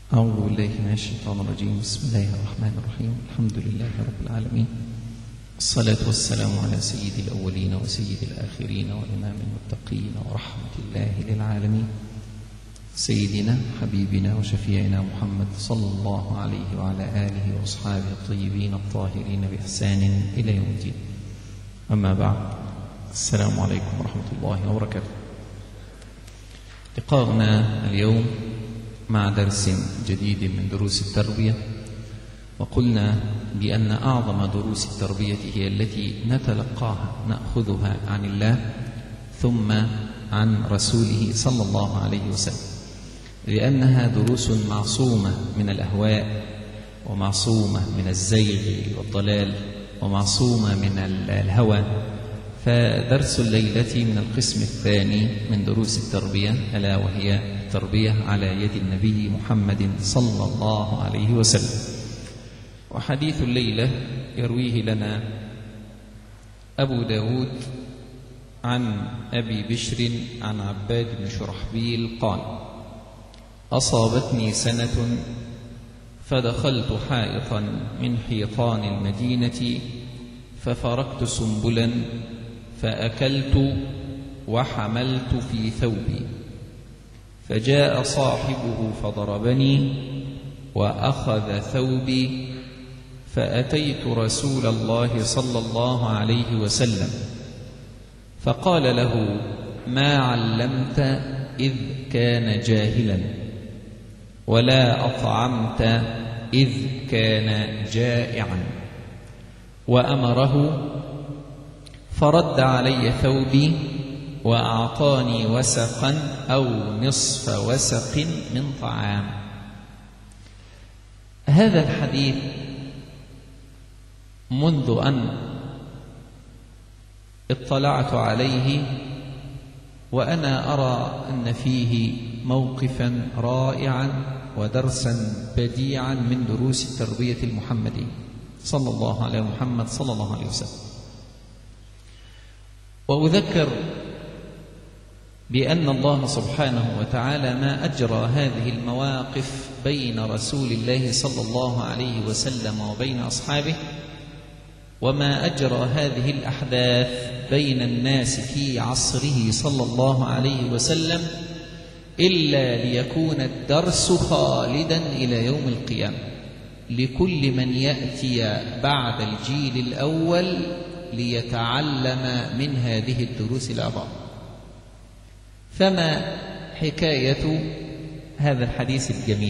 أعوذ بالله من الشيطان الرجيم بسم الله الرحمن الرحيم الحمد لله رب العالمين الصلاة والسلام على سيد الأولين وسيد الآخرين وإمام المتقين ورحمة الله للعالمين سيدنا حبيبنا وشفيعنا محمد صلى الله عليه وعلى آله وأصحابه الطيبين الطاهرين بإحسان إلى يوم الدين أما بعد السلام عليكم ورحمة الله وبركاته لقاؤنا اليوم مع درس جديد من دروس التربية وقلنا بأن أعظم دروس التربية هي التي نتلقاها نأخذها عن الله ثم عن رسوله صلى الله عليه وسلم لأنها دروس معصومة من الأهواء ومعصومة من الزيغ والضلال ومعصومة من الهوى فدرس الليلة من القسم الثاني من دروس التربية ألا وهي التربية على يد النبي محمد صلى الله عليه وسلم وحديث الليلة يرويه لنا أبو داود عن أبي بشر عن عباد بن شرحبيل قال أصابتني سنة فدخلت حائطا من حيطان المدينة ففركت سنبلا فأكلت وحملت في ثوبي فجاء صاحبه فضربني وأخذ ثوبي فأتيت رسول الله صلى الله عليه وسلم فقال له ما علمت إذ كان جاهلا ولا أطعمت إذ كان جائعا وأمره فرد علي ثوبي وأعطاني وسقا أو نصف وسق من طعام هذا الحديث منذ أن اطلعت عليه وأنا أرى أن فيه موقفا رائعا ودرسا بديعا من دروس التربية المحمدية صلى الله على محمد صلى الله عليه وسلم وأذكر بأن الله سبحانه وتعالى ما أجرى هذه المواقف بين رسول الله صلى الله عليه وسلم وبين أصحابه وما أجرى هذه الأحداث بين الناس في عصره صلى الله عليه وسلم إلا ليكون الدرس خالدا إلى يوم القيامة لكل من يأتي بعد الجيل الأول ليتعلم من هذه الدروس العظام فما حكاية هذا الحديث الجميل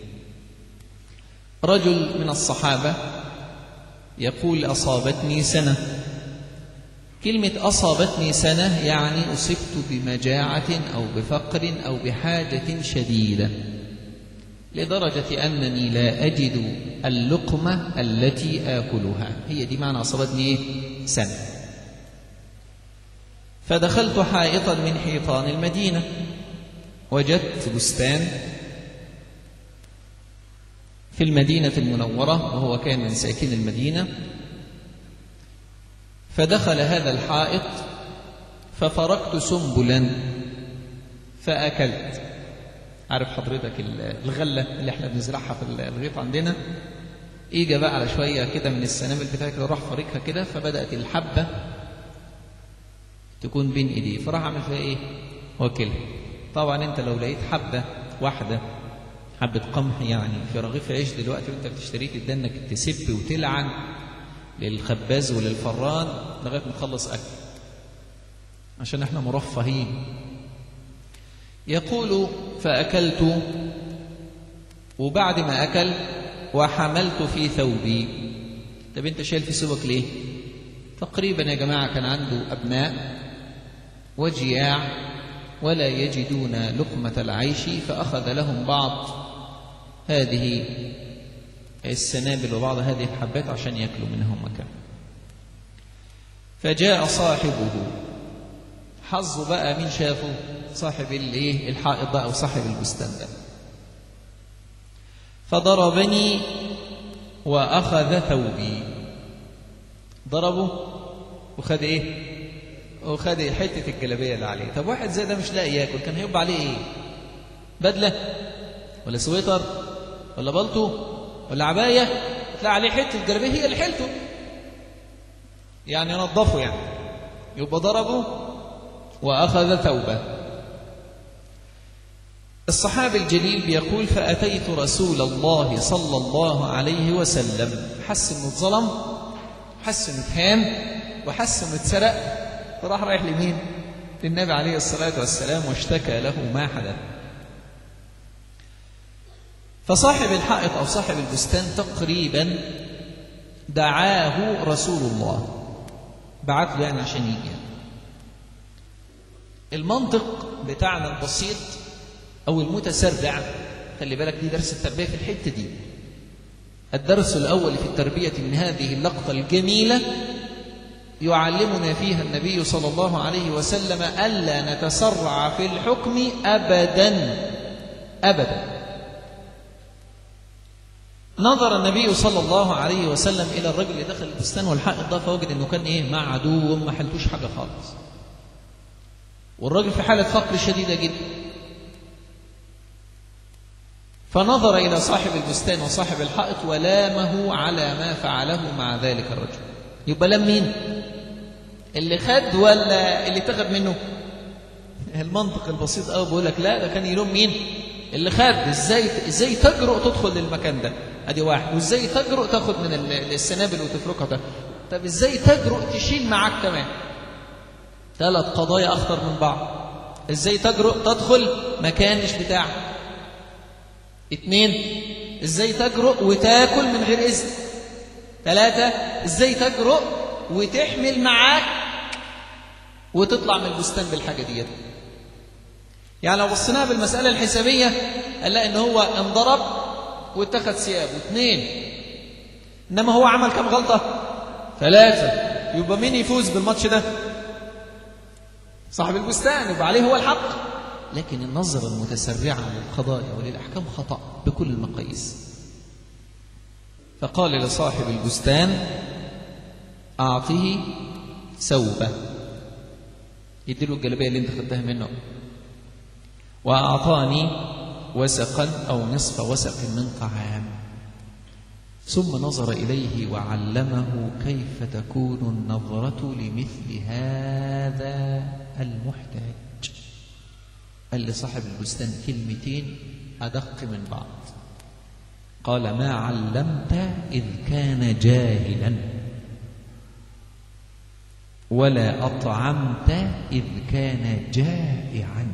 رجل من الصحابة يقول أصابتني سنة كلمة أصابتني سنة يعني أصبت بمجاعة أو بفقر أو بحاجة شديدة لدرجة أنني لا أجد اللقمة التي آكلها هي دي معنى أصابتني إيه؟ سنة فدخلت حائطا من حيطان المدينة وجدت بستان في المدينة المنورة وهو كان من ساكن المدينة فدخل هذا الحائط ففرقت سنبلا فأكلت عارف حضرتك الغلة اللي احنا بنزرعها في الغيط عندنا اجى بقى على شوية كده من السنابل بتاعتك راح فارقها كده فبدأت الحبة تكون بين ايديه فراح عمل فيها ايه واكلها طبعا انت لو لقيت حبة واحدة حبة قمح يعني في رغيف عيش دلوقتي وانت بتشتريه تبدا انك تسب وتلعن للخباز وللفران لغايه ما تخلص اكل عشان احنا مرفهين يقول فاكلت وبعد ما اكل وحملت في ثوبي طب انت شايل في ثوبك ليه تقريبا يا جماعه كان عنده ابناء وجياع ولا يجدون لقمه العيش فاخذ لهم بعض هذه السنابل وبعض هذه الحبات عشان ياكلوا منهم مكان فجاء صاحبه حظه بقى مين شافه صاحب الايه الحائط ده او صاحب البستان ده فضربني واخذ ثوبي ضربه وخد ايه وخد حته الجلابيه اللي عليه طب واحد زي ده مش لاقي ياكل كان هيبقى عليه ايه بدله ولا سويتر ولا بلطو ولا عباية تلاقي عليه حتة جلابية هي اللي حيلته يعني نظفه يعني يبقى ضربه وأخذ ثوبه الصحابي الجليل بيقول فأتيت رسول الله صلى الله عليه وسلم حس انه اتظلم حس انه اتهان وحس انه اتسرق فراح رايح لمين؟ للنبي عليه الصلاة والسلام واشتكى له ما حدث فصاحب الحائط أو صاحب البستان تقريبا دعاه رسول الله بعت له يعني عشان يجي المنطق بتاعنا البسيط أو المتسرع خلي بالك دي درس التربية في الحتة دي الدرس الأول في التربية من هذه اللقطة الجميلة يعلمنا فيها النبي صلى الله عليه وسلم ألا نتسرع في الحكم أبدا أبدا نظر النبي صلى الله عليه وسلم إلى الرجل اللي دخل البستان والحائط ده فوجد أنه كان إيه مع عدو ما حلتوش حاجة خالص والراجل في حالة فقر شديدة جدا فنظر إلى صاحب البستان وصاحب الحائط ولامه على ما فعله مع ذلك الرجل يبقى لم مين اللي خد ولا اللي اتخذ منه المنطق البسيط قوي بيقول لك لا ده كان يلوم مين اللي خد ازاي ازاي تجرؤ تدخل للمكان ده ادي واحد وازاي تجرؤ تاخد من السنابل وتفركها ده طب ازاي تجرؤ تشيل معاك كمان ثلاث قضايا اخطر من بعض ازاي تجرؤ تدخل مكان مش بتاعك اتنين ازاي تجرؤ وتاكل من غير اذن ثلاثة ازاي تجرؤ وتحمل معاك وتطلع من البستان بالحاجة ديت يعني لو بصيناها بالمسألة الحسابية هنلاقي ان هو انضرب واتخذ ثيابه اثنين انما هو عمل كم غلطة ثلاثة يبقى مين يفوز بالماتش ده صاحب البستان يبقى عليه هو الحق لكن النظرة المتسرعة للقضايا وللأحكام خطأ بكل المقاييس فقال لصاحب البستان أعطه ثوبه يديله الجلبية اللي انت خدتها منه وأعطاني وسقا أو نصف وسق من طعام ثم نظر إليه وعلمه كيف تكون النظرة لمثل هذا المحتاج قال لصاحب البستان كلمتين أدق من بعض قال ما علمت إذ كان جاهلا ولا أطعمت إذ كان جائعا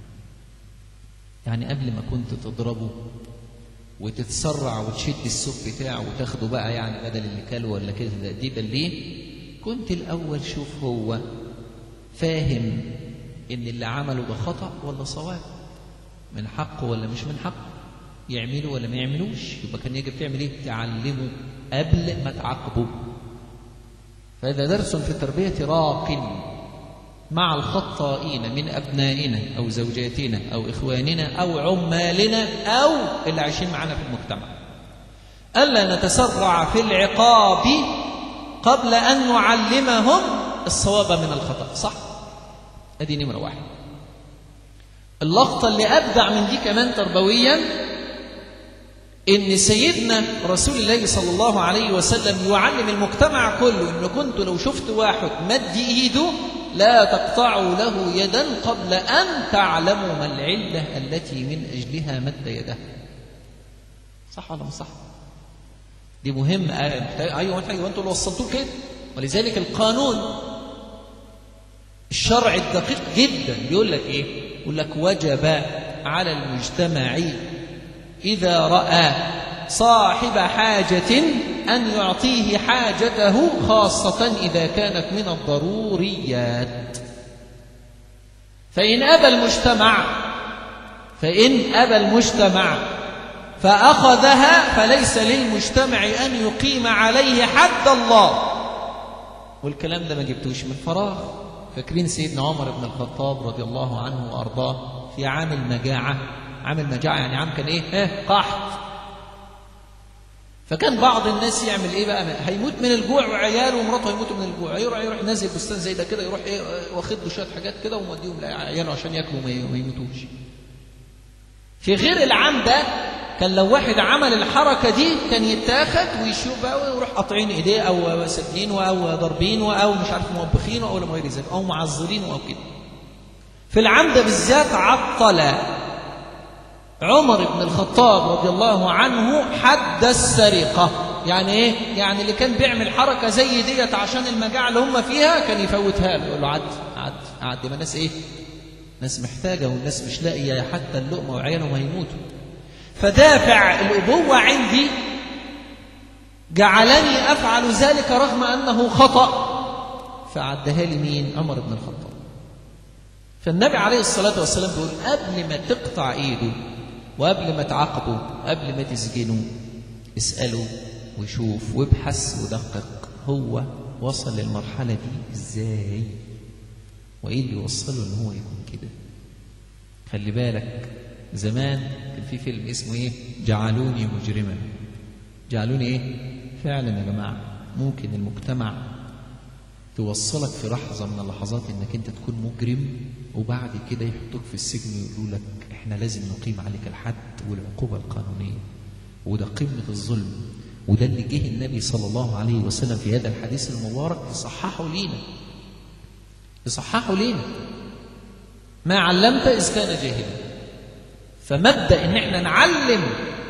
يعني قبل ما كنت تضربه وتتسرع وتشد السوق بتاعه وتاخده بقى يعني بدل اللي كاله ولا كده دي ليه كنت الأول شوف هو فاهم إن اللي عمله ده خطأ ولا صواب من حقه ولا مش من حقه يعمله ولا ما يعملوش يبقى كان يجب تعمل ايه تعلمه قبل ما تعاقبه فهذا درس في التربية راق مع الخطائين من أبنائنا أو زوجاتنا أو إخواننا أو عمالنا أو اللي عايشين معنا في المجتمع ألا نتسرع في العقاب قبل أن نعلمهم الصواب من الخطأ صح؟ أدي نمرة واحد اللقطة اللي أبدع من دي كمان تربويا إن سيدنا رسول الله صلى الله عليه وسلم يعلم المجتمع كله إن كنت لو شفت واحد مد إيده لا تقطعوا له يدا قبل أن تعلموا ما العلة التي من أجلها مد يده صح ولا مش صح؟ دي مهم أيوة أيوة أنتوا اللي وصلتوه كده ولذلك القانون الشرع الدقيق جدا بيقول لك إيه؟ يقول لك وجب على المجتمع إذا رأى صاحب حاجة أن يعطيه حاجته خاصة إذا كانت من الضروريات فإن أبى المجتمع فإن أبى المجتمع فأخذها فليس للمجتمع أن يقيم عليه حد الله والكلام ده ما جبتوش من فراغ فاكرين سيدنا عمر بن الخطاب رضي الله عنه وأرضاه في عام المجاعة عام المجاعة يعني عام كان إيه؟ إيه؟ قحط فكان بعض الناس يعمل ايه بقى هيموت من الجوع وعياله ومراته هيموتوا من الجوع يروح يروح نازل بستان زي ده كده يروح ايه واخد له شويه حاجات كده وموديهم لعياله عشان ياكلوا وما يموتوش في غير العام ده كان لو واحد عمل الحركة دي كان يتاخد ويشوف بقى ويروح قاطعين ايديه او سجنينه او ضاربينه او مش عارف موبخينه او غير ذلك او معذرينه او كده في العام ده بالذات عطل عمر بن الخطاب رضي الله عنه حد السرقة يعني ايه؟ يعني اللي كان بيعمل حركة زي ديت عشان المجاعة اللي هم فيها كان يفوتها له يقول له عد عد عد ما الناس ايه؟ ناس محتاجة والناس مش لاقية حتى اللقمة وعيالهم هيموتوا فدافع الأبوة عندي جعلني أفعل ذلك رغم أنه خطأ فعدها لي مين؟ عمر بن الخطاب فالنبي عليه الصلاة والسلام بيقول قبل ما تقطع إيده وقبل ما تعاقبه قبل ما تسجنه اسأله وشوف وابحث ودقق هو وصل للمرحلة دي ازاي وايه اللي يوصله ان هو يكون كده خلي بالك زمان كان في فيلم اسمه ايه جعلوني مجرما جعلوني ايه فعلا يا جماعة ممكن المجتمع توصلك في لحظة من اللحظات انك انت تكون مجرم وبعد كده يحطوك في السجن ويقولوا لك احنا لازم نقيم عليك الحد والعقوبة القانونية وده قمة الظلم وده اللي جه النبي صلى الله عليه وسلم في هذا الحديث المبارك يصححه لينا يصححه لينا ما علمت إذ كان جاهلا فمبدأ إن احنا نعلم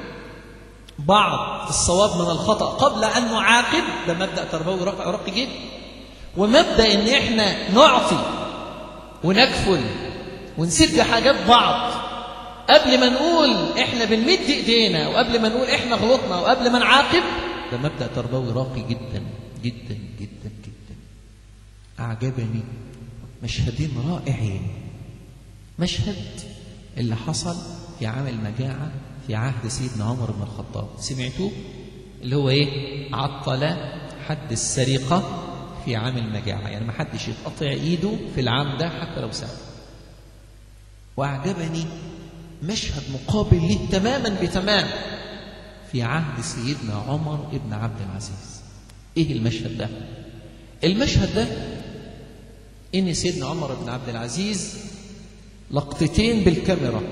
بعض الصواب من الخطأ قبل أن نعاقب ده مبدأ تربوي راقي جدا ومبدأ إن احنا نعطي ونكفل ونسد حاجات بعض قبل ما نقول احنا بنمد ايدينا وقبل ما نقول احنا غلطنا وقبل ما نعاقب ده مبدأ تربوي راقي جدا جدا جدا جدا أعجبني مشهدين رائعين مشهد اللي حصل في عام المجاعة في عهد سيدنا عمر بن الخطاب سمعتوه اللي هو ايه عطل حد السرقة في عام المجاعة يعني ما حدش يتقطع ايده في العام ده حتى لو ساعة وأعجبني مشهد مقابل له تماما بتمام في عهد سيدنا عمر بن عبد العزيز ايه المشهد ده المشهد ده ان سيدنا عمر بن عبد العزيز لقطتين بالكاميرا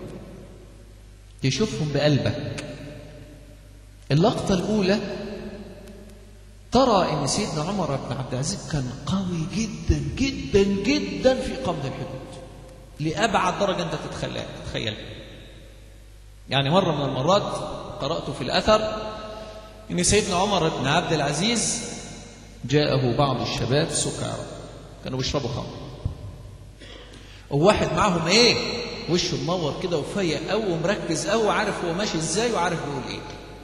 تشوفهم بقلبك اللقطة الأولى ترى ان سيدنا عمر بن عبد العزيز كان قوي جدا جدا جدا في قبض الحدود لأبعد درجة أنت تتخيلها يعني مرة من المرات قرأت في الأثر أن سيدنا عمر بن عبد العزيز جاءه بعض الشباب سكارى كانوا بيشربوا خمر وواحد معهم ايه وشه منور كده وفيق قوي ومركز قوي وعارف هو ماشي ازاي وعارف بيقول ايه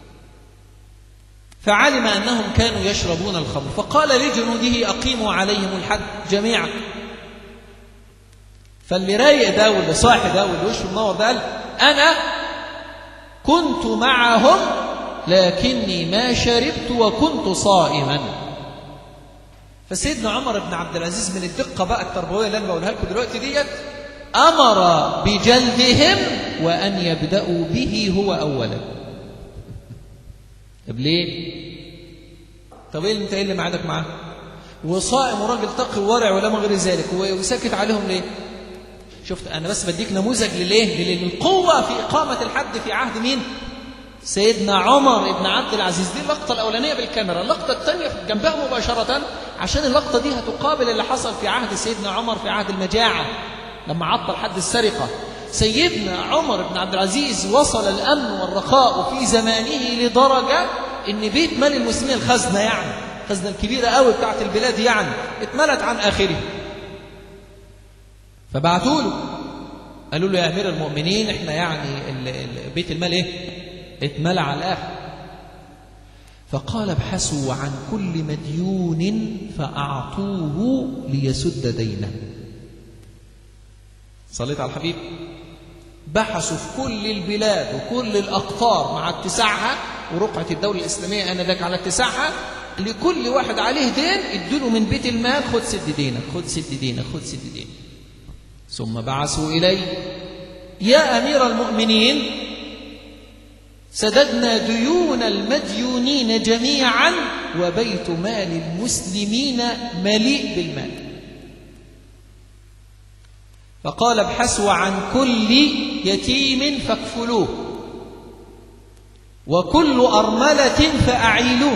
فعلم انهم كانوا يشربون الخمر فقال لجنوده اقيموا عليهم الحد جميعا فاللي رايق ده واللي صاحي ده واللي وشه منور ده قال انا كنت معهم لكني ما شربت وكنت صائما فسيدنا عمر بن عبد العزيز من الدقة بقى التربوية اللي أنا بقولها لكم دلوقتي ديت أمر بجلدهم وأن يبدأوا به هو أولا طب ليه؟ طب إيه أنت إيه اللي معادك معاه؟ وصائم وراجل تقي وورع ولا ما غير ذلك وساكت عليهم ليه؟ شفت أنا بس بديك نموذج لليه؟ للقوة في إقامة الحد في عهد مين؟ سيدنا عمر بن عبد العزيز دي اللقطة الأولانية بالكاميرا اللقطة الثانية جنبها مباشرة عشان اللقطة دي هتقابل اللي حصل في عهد سيدنا عمر في عهد المجاعة لما عطل حد السرقة سيدنا عمر بن عبد العزيز وصل الأمن والرخاء في زمانه لدرجة إن بيت مال المسلمين الخزنة يعني الخزنة الكبيرة قوي بتاعت البلاد يعني اتملت عن آخره فبعتوا له قالوا له يا أمير المؤمنين احنا يعني بيت المال ايه اتملى على الآخر فقال ابحثوا عن كل مديون فأعطوه ليسد دينه صليت على الحبيب بحثوا في كل البلاد وكل الأقطار مع اتساعها ورقعة الدولة الإسلامية آنذاك على اتساعها لكل واحد عليه دين ادوا من بيت المال خد سد دينك خد سد دينك خد سد دينك ثم بعثوا إليه يا أمير المؤمنين سددنا ديون المديونين جميعا وبيت مال المسلمين مليء بالمال فقال ابحثوا عن كل يتيم فاكفلوه وكل أرملة فأعيلوه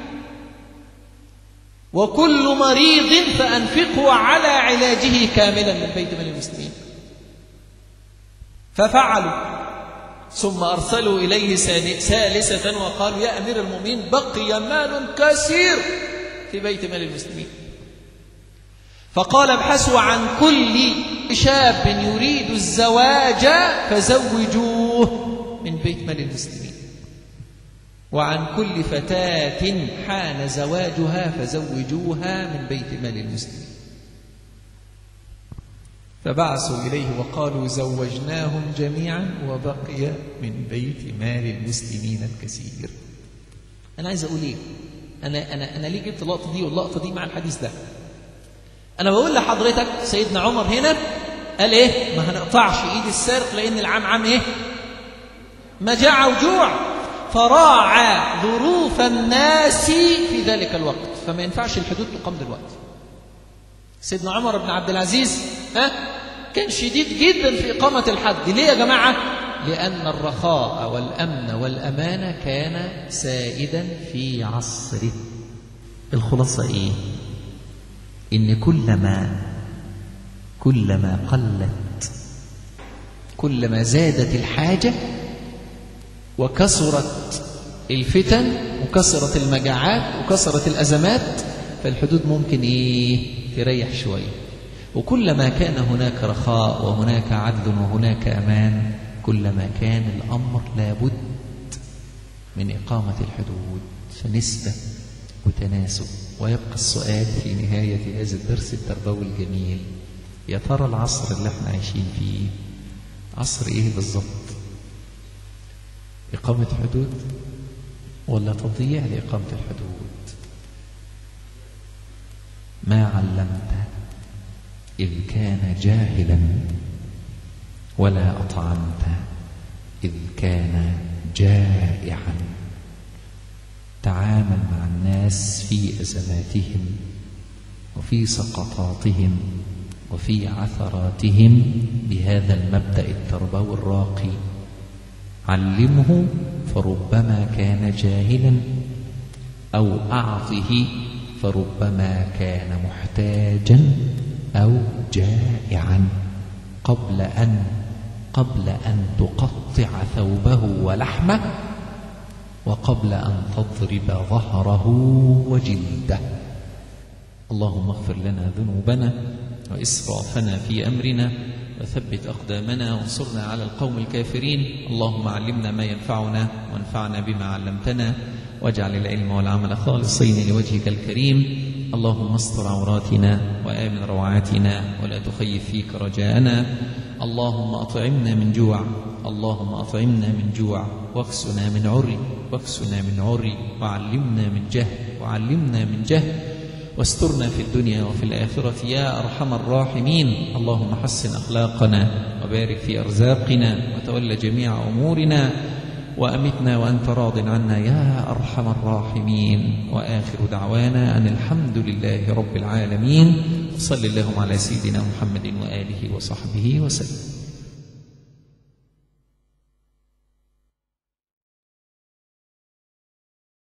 وكل مريض فأنفقوا على علاجه كاملا من بيت مال المسلمين ففعلوا ثم أرسلوا إليه ثالثة وقالوا يا أمير المؤمنين بقي مال كثير في بيت مال المسلمين فقال ابحثوا عن كل شاب يريد الزواج فزوجوه من بيت مال المسلمين وعن كل فتاة حان زواجها فزوجوها من بيت مال المسلمين فبعثوا إليه وقالوا زوجناهم جميعا وبقي من بيت مال المسلمين الكثير أنا عايز أقول إيه أنا, أنا, أنا ليه جبت اللقطة دي واللقطة دي مع الحديث ده أنا بقول لحضرتك سيدنا عمر هنا قال إيه ما هنقطعش إيد السارق لأن العام عام إيه مجاعة وجوع فراعى ظروف الناس في ذلك الوقت فما ينفعش الحدود تقام دلوقتي سيدنا عمر بن عبد العزيز ها كان شديد جدا في إقامة الحد ليه يا جماعة لأن الرخاء والأمن والأمانة كان سائدا في عصره الخلاصة إيه إن كلما كلما قلت كلما زادت الحاجة وكثرت الفتن وكثرت المجاعات وكثرت الأزمات فالحدود ممكن إيه تريح شوية وكلما كان هناك رخاء وهناك عدل وهناك أمان كلما كان الأمر لابد من إقامة الحدود فنسبة وتناسب ويبقى السؤال في نهاية هذا الدرس التربوي الجميل يا ترى العصر اللي احنا عايشين فيه عصر ايه بالظبط إقامة حدود ولا تضييع لإقامة الحدود ما علمت إذ كان جاهلا ولا أطعمت إذ كان جائعا تعامل مع الناس في أزماتهم وفي سقطاتهم وفي عثراتهم بهذا المبدأ التربوي الراقي علمه فربما كان جاهلا أو أعطه فربما كان محتاجا أو جائعا قبل أن قبل أن تقطع ثوبه ولحمه وقبل أن تضرب ظهره وجلده اللهم اغفر لنا ذنوبنا وإسرافنا في أمرنا وثبت أقدامنا وانصرنا على القوم الكافرين اللهم علمنا ما ينفعنا وانفعنا بما علمتنا واجعل العلم والعمل خالصين لوجهك الكريم اللهم استر عوراتنا وآمن روعاتنا ولا تخيف فيك رجاءنا اللهم أطعمنا من جوع اللهم أطعمنا من جوع واكسنا من عري واكسنا من عري وعلمنا من جهل وعلمنا من جهل واسترنا في الدنيا وفي الآخرة يا أرحم الراحمين اللهم حسن أخلاقنا وبارك في أرزاقنا وتول جميع أمورنا وأمتنا وأنت راض عنا يا أرحم الراحمين وآخر دعوانا أن الحمد لله رب العالمين صل اللهم على سيدنا محمد وآله وصحبه وسلم